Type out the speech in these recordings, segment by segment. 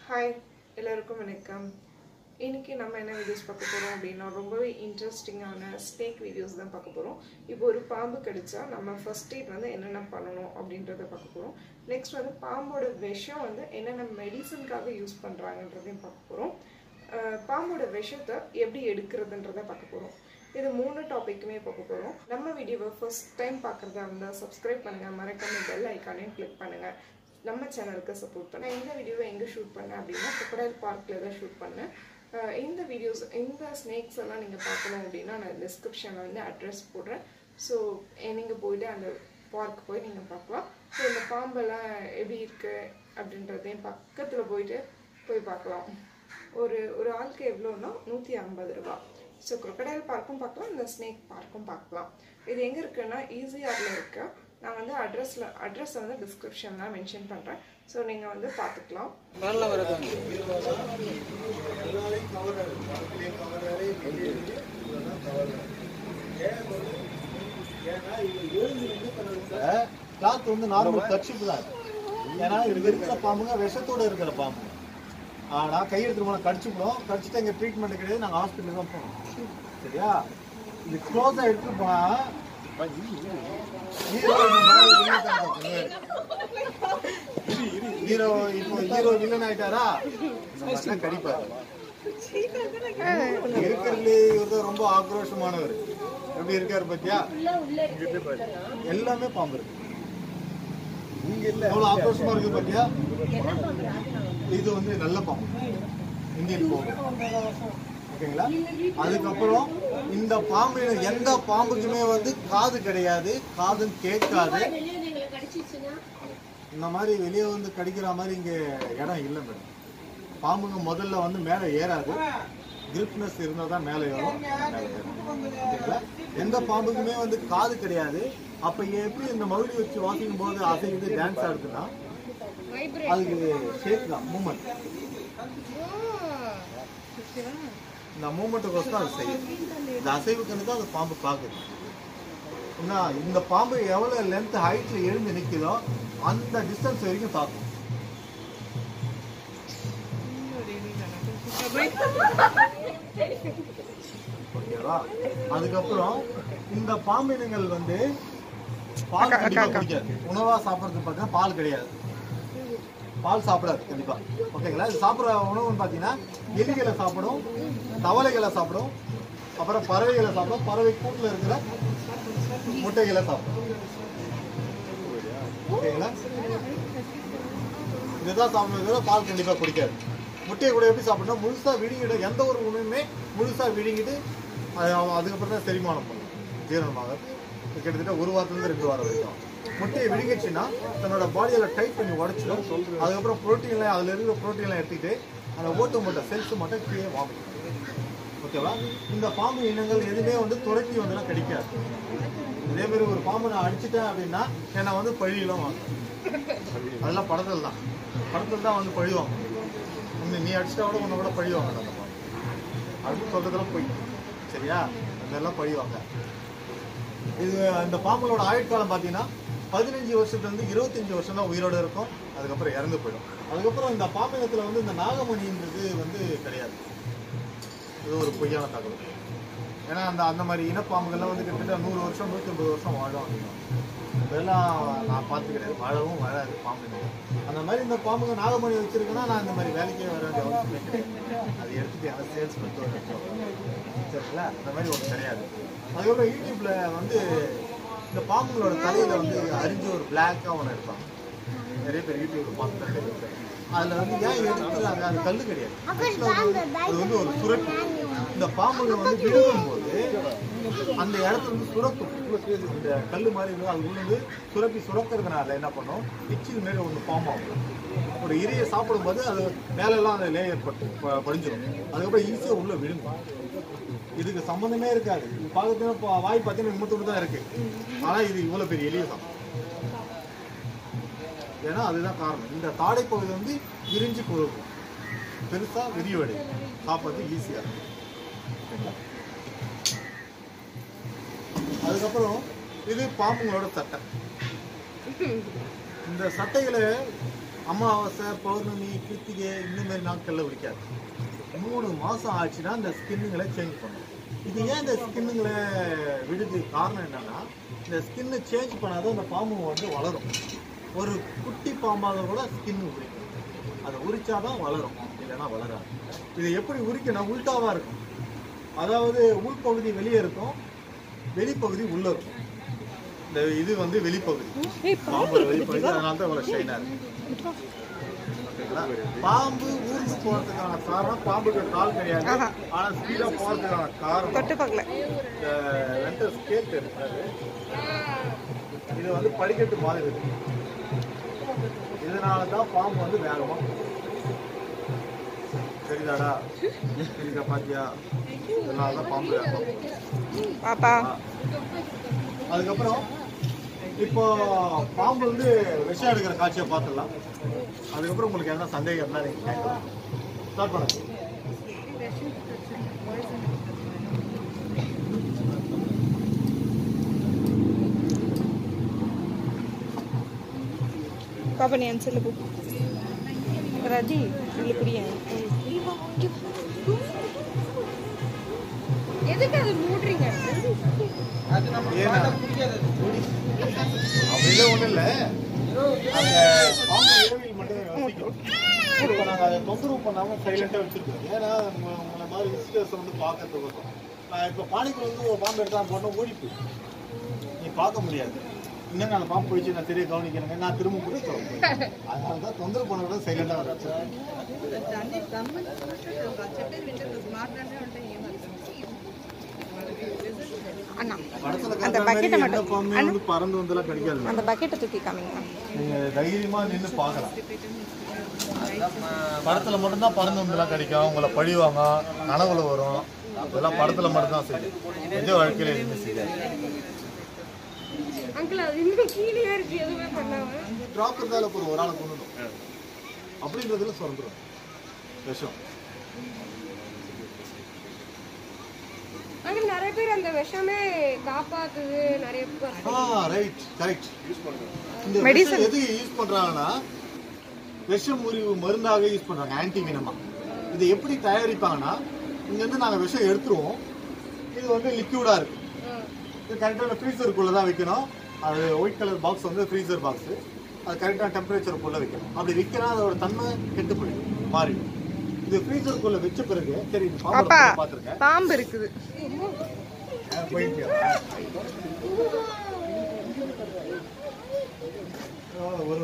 Hi எல்லாருக்கும் வணக்கம் இன்னைக்கு நம்ம என்ன வீடியோஸ் பார்க்க போகிறோம் அப்படின்னா ரொம்பவே இன்ட்ரெஸ்டிங்கான ஸ்னேக் வீடியோஸ் தான் பார்க்க போகிறோம் இப்போ ஒரு பாம்பு கடிச்சா நம்ம ஃபர்ஸ்ட் எய்ட் வந்து என்னென்ன பண்ணணும் அப்படின்றத பார்க்க போகிறோம் நெக்ஸ்ட் வந்து பாம்போட விஷம் வந்து என்னென்ன மெடிசனுக்காக யூஸ் பண்ணுறாங்கன்றதையும் பார்க்க போகிறோம் பாம்போட விஷத்தை எப்படி எடுக்கிறதுன்றதை பார்க்க போகிறோம் இது மூணு டாபிக்குமே பார்க்க போகிறோம் நம்ம வீடியோவை ஃபர்ஸ்ட் டைம் பார்க்குறதா இருந்தால் சப்ஸ்கிரைப் பண்ணுங்கள் மறக்காம பெல் ஐக்கானையும் கிளிக் பண்ணுங்கள் நம்ம சேனலுக்கு சப்போர்ட் பண்ணேன் இந்த வீடியோவை எங்கே ஷூட் பண்ணேன் அப்படின்னா crocodile பார்க்கில் தான் ஷூட் பண்ணேன் அஹ் இந்த வீடியோஸ் இந்த ஸ்னேக்ஸ் எல்லாம் நீங்கள் பார்க்கணும் அப்படின்னா நான் டிஸ்கிரிப்ஷனில் வந்து அட்ரஸ் போடுறேன் ஸோ நீங்கள் போயிட்டு அந்த பார்க் போய் நீங்கள் பார்க்கலாம் ஸோ இந்த பாம்பெல்லாம் எப்படி இருக்குது அப்படின்றதையும் பக்கத்தில் போயிட்டு போய் பார்க்கலாம் ஒரு ஒரு ஆளுக்கு எவ்வளோன்னா நூற்றி ஐம்பது ரூபா ஸோ crocodile பார்க்கும் பார்க்கலாம் இந்த ஸ்னேக் பார்க்கும் பார்க்கலாம் இது எங்கே இருக்குன்னா ஈஸியாரில் இருக்கு நான் வந்து அட்ரஸில் அட்ரஸை வந்து டிஸ்கிரிப்ஷனில் மென்ஷன் பண்ணுறேன் ஸோ நீங்கள் வந்து பார்த்துக்கலாம் கிளாத் வந்து நார்மல் கட்சிப்பு தான் ஏன்னா இது இருக்கிற பாம்புங்க விஷத்தோட இருக்கிற பாம்பு ஆனா கை எடுத்துட்டு போனா கடிச்சுப்போம் கடிச்சிட்டு எங்க ட்ரீட்மெண்ட் கிடையாது நாங்க ஹாஸ்பிட்டல் தான் போனோம் சரியா இது க்ளோஸா எடுத்துட்டு போனா ஹீரோ ஹீரோ இப்போ ஹீரோ வில்லன் ஆயிட்டாரா நம்ம கடிப்பாரு இருக்கிறதுல இவர் தான் ரொம்ப ஆக்ரோஷமானவர் எப்படி இருக்காரு பத்தியா எல்லாமே பாம்பு இருக்கு எவ்வளவு ஆக்ரோஷமா இருக்கு பாத்தியா இது வந்து நல்ல பாம்பு இந்தியன் பாம்பு ஓகேங்களா அதுக்கப்புறம் இந்த பாம்பு எந்த பாம்புக்குமே வந்து காது கிடையாது காதுன்னு கேட்காது இந்த மாதிரி வெளியே வந்து கடிக்கிற மாதிரி இங்க இடம் இல்லை மேடம் பாம்புங்க முதல்ல வந்து மேலே ஏறாது கிரிப்னஸ் இருந்தால் தான் மேலே ஏறும் மேலே ஏறும். ஓகேங்களா எந்த பாம்புக்குமே வந்து காது கிடையாது அப்ப எப்படி இந்த மறுபடி வச்சு வாசிக்கும் போது அசைக்குது டான்ஸ் ஆடுதுன்னா அதுக்கு ஷேக் தான் மூமெண்ட் இந்த மூமெண்ட்டுக்கோசம் அது செய்யும் இந்த அசைவுக்கு தான் அந்த பாம்பு பார்க்குது என்ன இந்த பாம்பு எவ்வளவு லென்த் ஹைட்ல எழுந்து நிக்குதோ அந்த டிஸ்டன்ஸ் வரைக்கும் தாக்கும் ஓகேவா அதுக்கப்புறம் இந்த பாம்பினங்கள் வந்து பால் கண்டிப்பா குடிக்காது உணவா சாப்பிடுறது பார்த்தீங்கன்னா பால் கிடையாது பால் சாப்பிடாது கண்டிப்பா ஓகேங்களா இது சாப்பிடுற உணவுன்னு பார்த்தீங்கன்னா எலிகளை சாப்பிடும் தவளைகளை சாப்பிடும் அப்புறம் பறவைகளை சாப்பிடும் பறவை கூட்டுல இருக்கிற முட்டைகளை சாப்பிடும் ஓகேங்களா இதுதான் சாப்பிடுறது பால் கண்டிப்பா குடிக்காது முட்டையை கூட எப்படி சாப்பிடணும் முழுசா விழுங்கிட எந்த ஒரு உணவுமே முழுசா விழுங்கிட்டு அது அவன் அதுக்கப்புறம் தான் செரிமானம் பண்ணும் ஜீரணமாக கிட்டத்தட்ட ஒரு வாரத்துலேருந்து ரெண்டு வாரம் வரைக்கும் முட்டையை விழுங்கிச்சுன்னா தன்னோட பாடியில டைட் பண்ணி உடச்சிடும் அதுக்கப்புறம் புரோட்டீன்லாம் அதுல இருக்கிற புரோட்டீன்லாம் எடுத்துக்கிட்டு அந்த ஓட்டு மூட்டை செல்ஸ் மட்டும் கீழே வாமிடும் ஓகேவா இந்த பாம்பு இனங்கள் எதுவுமே வந்து துரத்தி வந்துலாம் கிடைக்காது இதே மாதிரி ஒரு பாம்பு நான் அடிச்சிட்டேன் அப்படின்னா என்னை வந்து பழியெல்லாம் வாங்க அதெல்லாம் படத்தில் தான் படத்தில் தான் வந்து பழிவாங்க உன்னை நீ அடிச்சிட்டா கூட உன்னை கூட பழிவாங்க அந்த பாம்பு அப்படின்னு சொல்றதெல்லாம் போய் சரியா அதெல்லாம் பழிவாங்க இது அந்த பாம்புகளோட ஆயுட்காலம் பார்த்தீங்கன்னா பதினஞ்சு வருஷத்துல இருந்து இருபத்தஞ்சு வருஷம் தான் உயிரோட இருக்கும் அதுக்கப்புறம் இறந்து போயிடும் அதுக்கப்புறம் இந்த பாம்பகத்துல வந்து இந்த நாகமணின்றது வந்து கிடையாது இது ஒரு பொய்யான தகவல் ஏன்னா அந்த அந்த மாதிரி இனப்பாம்புகள்லாம் வந்து கிட்டத்தட்ட நூறு வருஷம் நூற்றி ஐம்பது வருஷம் வாழும் அப்படின்னா இதெல்லாம் நான் பார்த்து கிடையாது வாழவும் வாழாது பாம்பு அந்த மாதிரி இந்த பாம்புங்க நாகமணி வச்சிருக்குன்னா நான் இந்த மாதிரி வேலைக்கே வர வேண்டிய அவசியமே கிடையாது அது எடுத்துட்டு யாரும் சேல்ஸ் பண்ணிட்டு வரணும் சரிங்களா அந்த மாதிரி ஒன்று கிடையாது அதுக்கப்புறம் யூடியூப்ல வந்து இந்த பாம்புங்களோட தலையில வந்து அரிஞ்சு ஒரு பிளாக்கா ஒன்று இருப்பாங்க நிறைய பேர் யூடியூப்ல பார்த்துட்டு அதுல வந்து ஏன் எடுத்துறாங்க அது கல்லு கிடையாது Actually அது வந்து- அது வந்து ஒரு சுரட்டு இந்த பாம்புங்க வந்து விழுகும் போது அந்த இடத்துல வந்து சுரக்கும் இந்த கல்லு மாதிரி இருக்கும் அது உள்ள வந்து சுரப்பி சுரக்கிறதுனால என்ன பண்ணும் எச்சில் மேல ஒன்று பாம்பாகும் ஒரு இரையை சாப்பிடும்போது அது மேலெல்லாம் அந்த லேயர் பட்டு ப- படிஞ்சிடும் அதுக்கப்புறம் ஈஸியாக உள்ள விழுங்கும் இதுக்கு சம்மந்தமே இருக்காது இது பார்க்கறதுனா இப்போ வாய் பார்த்தீங்கன்னா இம்மத்தோடு தான் இருக்கு ஆனா இது இவ்வளவு பெரிய எலியை சாப்பிடும் ஏன்னா அதுதான் காரணம் இந்த தாடை பகுதி வந்து விரிஞ்சு போகும் பெருசா விரிவடை சாப்பிட்றது ஈஸியா இருக்கும் ஓகேங்களா? அதுக்கப்புறம் இது பாம்புங்களோட சட்டை இந்த சட்டைகளை அமாவாசை பௌர்ணமி கிருத்திகை இந்த மாதிரி நாட்களில் பிடிக்காது மூணு மாதம் ஆச்சுன்னா இந்த ஸ்கின்னுங்களை சேஞ்ச் பண்ணும் இது ஏன் இந்த ஸ்கின்னுங்களை விடுது காரணம் என்னன்னா இந்த ஸ்கின்னு சேஞ்ச் பண்ணாதான் அந்த பாம்பு வந்து வளரும் ஒரு குட்டி பாம்பாக கூட ஸ்கின்னு உரிக்கும் அதை உரிச்சாதான் வளரும் இல்லைன்னா வளராது இது எப்படி உரிக்கணும் உள்டாவா இருக்கும் அதாவது உள்பகுதி வெளியே இருக்கும் வெளிப்பகுதி உள்ள இருக்கும் இந்த இது வந்து வெளிப்பகுதி பாம்போட வெளிப்பகுதி அதனால தான் இவ்வளவு ஷைனா இருக்கு ஓகேங்களா? பாம்பு ஊர்ந்து போறதுக்கான காரணம் பாம்புக்கு கால் கிடையாது ஆஹா. ஆனா ஸ்பீடா போறதுக்கான காரணம் தொட்டு பார்க்கல இந்த ரெண்டு ஸ்கேல் இருக்காது இது வந்து படிக்கட்டு மாதிரி இருக்கு இதனால தான் பாம்பு வந்து வேகமா போகும். தெரியுதாடா தெரியுதா பாத்தியா இதனால தான் பாம்பு வேகமா போகும். பாப்பா அதுக்கப்புறம் இப்போ பாம்பு வந்து விஷம் எடுக்கிற காட்சியை பார்த்துடலாம் அதுக்கப்புறம் உங்களுக்கு எதனா சந்தேகம் இருந்தால் நீங்கள் கேட்கலாம் ஸ்டார்ட் பண்ணுங்க பாப்பா நீ ஆன்சர்ல போ ரஜி இல்லை புரிய எதுக்கு அது மூடுறீங்க ஏன்னா அப்படிலாம் ஒன்றும் இல்லை அந்த பாம்பு இரவில் மட்டும் வசிக்கும் இப்போ நாங்கள் அதை தொந்தரவு பண்ணாமல் சைலண்டாக வச்சுருக்கோம் ஏன்னா உங்க உங்களை மாதிரி விசிட்டர்ஸ் வந்து பார்க்கறதுக்கோசம் நான் இப்போ பானிக்குள்ள வந்து ஒரு பாம்பு எடுத்தா போட்டோம் ஓடிப்பு நீ பார்க்க முடியாது இன்னும் நான் பாம்பு போயிடுச்சு நான் தெரிய கவனிக்கிறேங்க நான் திரும்ப கூட சொல்லுவேன் அதனால தான் தொந்தரவு பண்ண விட சைலண்டாக வர அண்ணா படத்துல அந்த காட்டுற மாதிரி bucket-அ எந்த மட்டும். பாம்புமே வந்து பறந்து வந்தெல்லாம் கிடைக்காது அந்த பக்கெட்டை தூக்கி காமிங்க நீங்க தைரியமா நின்று பார்க்கலாம் படத்துல மட்டும்தான் பறந்து வந்தெல்லாம் கிடைக்கும் உங்களை பழிவாங்க கனவுல வரும் இதெல்லாம் படத்துல மட்டும்தான் செய்யும் நிஜ வாழ்க்கையில எதுவுமே செய்யாது அங்கிள் அது இன்னும் கீழே இருக்கு எதுவுமே பண்ணாம டிராப் இருந்தால போதும் ஒரு ஆளை கொண்டுடும் அப்படின்றதுல சொல்றோம் விஷம் அங்கிள் நிறைய பேர் அந்த விஷமே காப்பாத்துது நிறைய பேர் ஆ ரைட் கரெக்ட் இந்த மெடிசன் எது யூஸ் பண்றாங்கன்னா விஷம் முறிவு மருந்தாக யூஸ் பண்றாங்க ஆன்டி வினமா இதை எப்படி தயாரிப்பாங்கன்னா இங்க இருந்து நாங்க விஷம் எடுத்துருவோம் இது வந்து லிக்யூடா இருக்கு இது கரெக்டான ஃப்ரீசருக்குள்ள தான் வைக்கணும் அது ஒயிட் கலர் பாக்ஸ் வந்து ஃப்ரீசர் பாக்ஸ் அது கரெக்டான டெம்பரேச்சருக்குள்ள வைக்கணும் அப்படி வைக்கிறா அதோட தன்மை கெட்டு போயிடும் மாறிடும் இது ஃப்ரீசருக்குள்ள வச்ச பிறகு சரி இது அப்பா பாம்பு பார்த்துருக்கேன் பாம்பு இருக்குது போயிட்டு ஒரு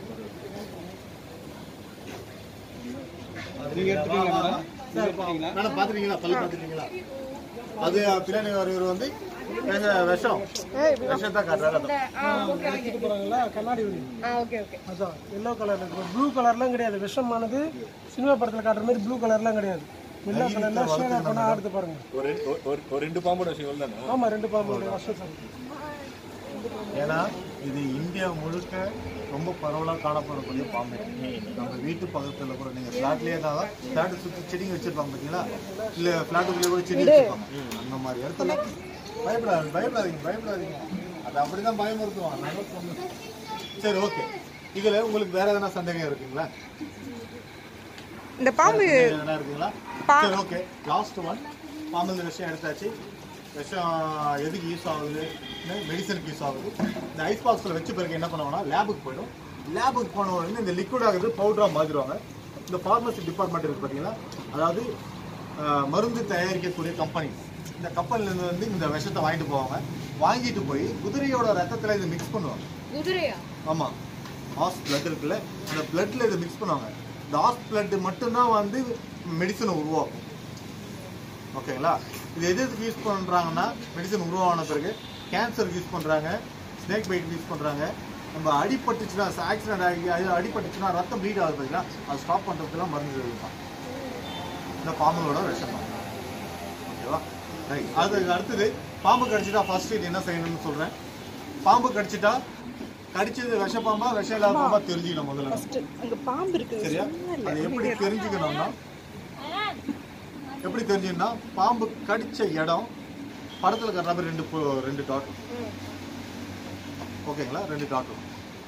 நீங்க எடுத்துட்டீங்களா மேடம்? சார், மேடம் பாத்துட்டீங்களா பல்லு பாத்துட்டீங்களா அது பின்னாடி ஒருவர் வந்து விஷ- விஷம் விஷத்தை காட்டுறாரு அதான். எடுத்துட்டு போறாங்கல்ல கண்ணாடி வெடி ஆ ஓகே ஓகே அதான் எல்லோ கலர்ல இருக்கு ப்ளூ கலர்லாம் கிடையாது விஷமானது சினிமா படத்துல காட்டுற மாதிரி ப்ளூ கலர்லாம் கிடையாது எல்லோ கலர்ல ஷேனா பண்ணா ஆடுத்து பாருங்க ஒரு ஒரு- ஒரு ரெண்டு பாம்போட விஷயம் தானே ஆமா ரெண்டு பாம்பு வருஷம் சார் ஏன்னா இது இந்தியா முழுக்க ரொம்ப பரவலாக காணப்படக்கூடிய பாம்பு நம்ம வீட்டு பக்கத்துல கூட நீங்க ஃப்ளாட்லயே தான் ஃப்ளாட் சுற்றி செடிங்க வச்சிருப்பாங்க பார்த்தீங்களா இல்ல ஃப்ளாட்டுக்குள்ளே கூட செடி வச்சிருப்பாங்க அந்த மாதிரி இடத்துல பயப்படாது பயப்படாதீங்க பயப்படாதீங்க அது அப்படிதான் பயமுறுத்துவான் நாங்க சொன்னோம். சரி ஓகே இதுல உங்களுக்கு வேற எதனா சந்தேகம் இருக்குங்களா இந்த பாம்பு எதனா இருக்குங்களா சரி ஓகே லாஸ்ட் ஒன் பாம்பு இந்த விஷயம் எடுத்தாச்சு விஷம் எதுக்கு யூஸ் ஆகுது மெடிசனுக்கு யூஸ் ஆகுது இந்த ஐஸ் பாக்ஸில் வச்ச பிறகு என்ன பண்ணுவாங்கன்னா லேபுக்கு போயிடும் லேபுக்கு போன உடனே இந்த லிக்விட் ஆகுது பவுடராக மாற்றிடுவாங்க இந்த ஃபார்மசி டிபார்ட்மெண்ட் இருக்கு பார்த்தீங்களா அதாவது அஹ், மருந்து தயாரிக்கக்கூடிய கம்பெனி இந்த கம்பெனிலேருந்து வந்து இந்த விஷத்தை வாங்கிட்டு போவாங்க வாங்கிட்டு போய் குதிரையோட ரத்தத்தில் இதை மிக்ஸ் பண்ணுவாங்க குதிரையா ஆமாம் ஹாஸ் பிளட் இருக்குல்ல அந்த பிளட்ல இதை மிக்ஸ் பண்ணுவாங்க இந்த ஹாஸ் பிளட் மட்டும்தான் வந்து மெடிசனை உருவாக்கும் ஓகேங்களா இது எது எதுக்கு யூஸ் பண்ணுறாங்கன்னா மெடிசன் உருவான பிறகு கேன்சருக்கு யூஸ் பண்ணுறாங்க ஸ்னேக் பைட் யூஸ் பண்ணுறாங்க நம்ம அடிபட்டுச்சுன்னா ஆக்சிடென்ட் ஆகி அது அடிபட்டுச்சுன்னா ரத்தம் ப்ளீட் ஆகுது பார்த்தீங்களா அது ஸ்டாப் பண்ணுறதுக்குலாம் மருந்து இருப்பான் இந்த பாம்புகளோட விஷம் தான் ஓகேவா ரைட் அது அடுத்தது பாம்பு கடிச்சிட்டா ஃபர்ஸ்ட் இது என்ன செய்யணும்னு சொல்கிறேன் பாம்பு கடிச்சிட்டா கடிச்சது விஷ பாம்பா விஷம் இல்லாத பாம்பா தெரிஞ்சுக்கணும் முதல்ல நம்ம. அங்க பாம்பு இருக்குது சரியா அது எப்படி தெரிஞ்சுக்கணும்னா எப்படி தெரிஞ்சுக்கணும்னா பாம்பு கடிச்ச இடம் படத்துல கட்டுற மாதிரி ரெண்டு பு- ரெண்டு டாட் ஓகேங்களா ரெண்டு டாட்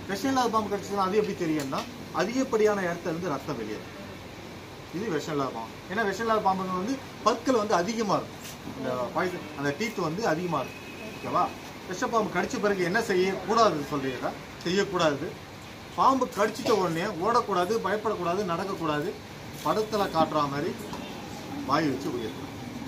விஷம் இல்லாத பாம்பு கடிச்சதுன்னா அது எப்படி தெரியும்னா அதிகப்படியான இடத்துல இருந்து ரத்தம் வெளியேறும் இது விஷம் இல்லாத பாம்பு ஏன்னா விஷம் இல்லாத பாம்புங்க வந்து பற்கள் வந்து அதிகமா இருக்கும் இந்த பாய்சன் அந்த டீத் வந்து அதிகமா இருக்கும் ஓகேவா விஷப்பாம்பு கடிச்ச பிறகு என்ன செய்யக்கூடாதுன்னு சொல்றீங்களா செய்யக்கூடாது பாம்பு கடிச்சிட்ட உடனே ஓடக்கூடாது பயப்படக்கூடாது நடக்கக்கூடாது படத்துல காட்டுற மாதிரி வாய் வச்சு உரியக்கூடாது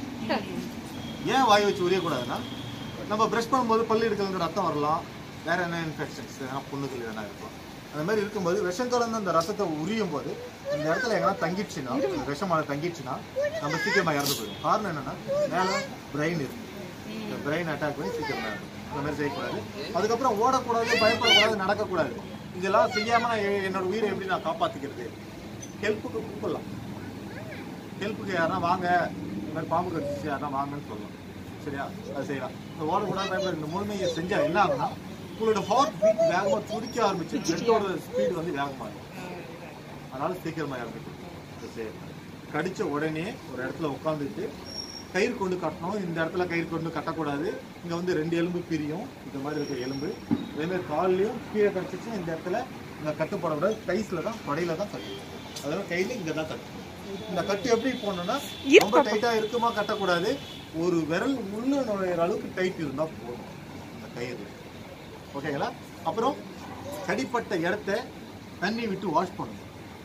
ஏன் வாய் வச்சு உரியக்கூடாதுன்னா நம்ம ப்ரஷ் பண்ணும்போது பல்லு எடுக்கலங்க ரத்தம் வரலாம் வேற என்ன இன்ஃபெக்ஷன்ஸ் எதனா புண்ணுகள் எதனா இருக்கும் அந்த மாதிரி இருக்கும்போது விஷம் கலந்து அந்த ரத்தத்தை உரியும் போது இந்த இடத்துல எங்கன்னா தங்கிடுச்சுன்னா இந்த விஷமான தங்கிடுச்சுன்னா நம்ம சீக்கிரமா இறந்து போயிடும் காரணம் என்னன்னா மேல பிரெயின் இருக்கு இந்த பிரெயின் அட்டாக் பண்ணி சீக்கிரமா இறந்து அந்த மாதிரி செய்யக்கூடாது அதுக்கப்புறம் ஓடக்கூடாது பயப்படக்கூடாது நடக்கக்கூடாது இதெல்லாம் செய்யாம நான் எ- என்னோட உயிரை எப்படி நான் காப்பாத்திக்கிறது ஹெல்ப்புக்கு கூப்பிடலாம் ஹெல்ப்புக்கு யாருன்னா வாங்க இந்த மாதிரி பாம்பு கடிச்சிச்சு யாருன்னா வாங்கன்னு சொல்லலாம் சரியா அது செய்யலாம் இந்த ஓடக்கூடாது பயப்பட இந்த முழுமையை செஞ்சா என்ன ஆகும்னா உங்களோட ஹார்ட் பீட் வேகமா துடிக்க ஆரம்பிச்சு பிளட்டோட ஸ்பீடு வந்து வேகமா இருக்கும் அதனால சீக்கிரமா இறந்துக்கும் அது செய்யலாம் கடிச்ச உடனே ஒரு இடத்துல உட்காந்துட்டு கயிறு கொண்டு கட்டணும் இந்த இடத்துல கயிறு கொண்டு கட்டக்கூடாது இங்க வந்து ரெண்டு எலும்பு பிரியும் இந்த மாதிரி இருக்க எலும்பு அதே மாதிரி கால்லையும் கீழே கடிச்சிச்சுன்னா இந்த இடத்துல இங்க கட்டுப்படக்கூடாது கைஸ்ல தான் படையில தான் கட்டணும் அதாவது கையில இங்க தான் கட்டணும் இந்த கட்டு எப்படி போடணும்னா ரொம்ப டைட்டா இருக்குமா கட்டக்கூடாது ஒரு விரல் உள்ள நுழையிற அளவுக்கு டைட் இருந்தா போதும் இந்த கயிறு ஓகேங்களா அப்புறம் கடிப்பட்ட இடத்த தண்ணி விட்டு வாஷ் பண்ணணும்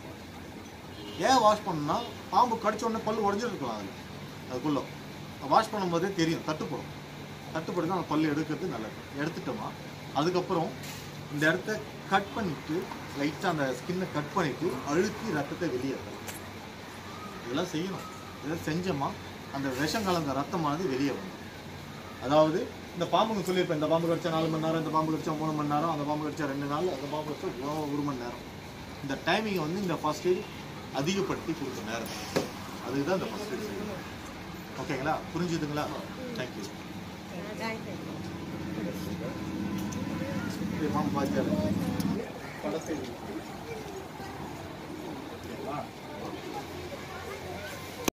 ஏன் வாஷ் பண்ணணும்னா பாம்பு கடிச்ச உடனே பல்லு உடஞ்சிருக்கலாம் அது அதுக்குள்ள வாஷ் பண்ணும்போதே தெரியும் தட்டுப்படும் தட்டுப்பட்டு தான் அந்த பல்லு எடுக்கிறது நல்லது எடுத்துட்டோமா அதுக்கப்புறம் இந்த இடத்த கட் பண்ணிட்டு லைட்டாக அந்த ஸ்கின்னை கட் பண்ணிட்டு அழுத்தி ரத்தத்தை வெளியேற்றணும் இதெல்லாம் செய்யணும் இதெல்லாம் செஞ்சோமா அந்த விஷம் கலந்த ரத்தமானது வெளியே வரும் அதாவது இந்த பாம்புங்க சொல்லியிருப்பேன் இந்த பாம்பு கடிச்சா நாலு மணி நேரம் இந்த பாம்பு கடிச்சா மூணு மணி நேரம் அந்த பாம்பு கடிச்சா ரெண்டு நாள் அந்த பாம்பு கடிச்சா ஒரு- ஒரு மணி நேரம் இந்த டைமிங்கை வந்து இந்த ஃபர்ஸ்ட் எய்ட் அதிகப்படுத்தி கொடுத்த நேரம் அதுக்கு தான் இந்த ஃபர்ஸ்ட் எய்ட் செய்யணும் ஓகேங்களா புரிஞ்சுதுங்களா தேங்க்யூ பாம்பு பார்த்து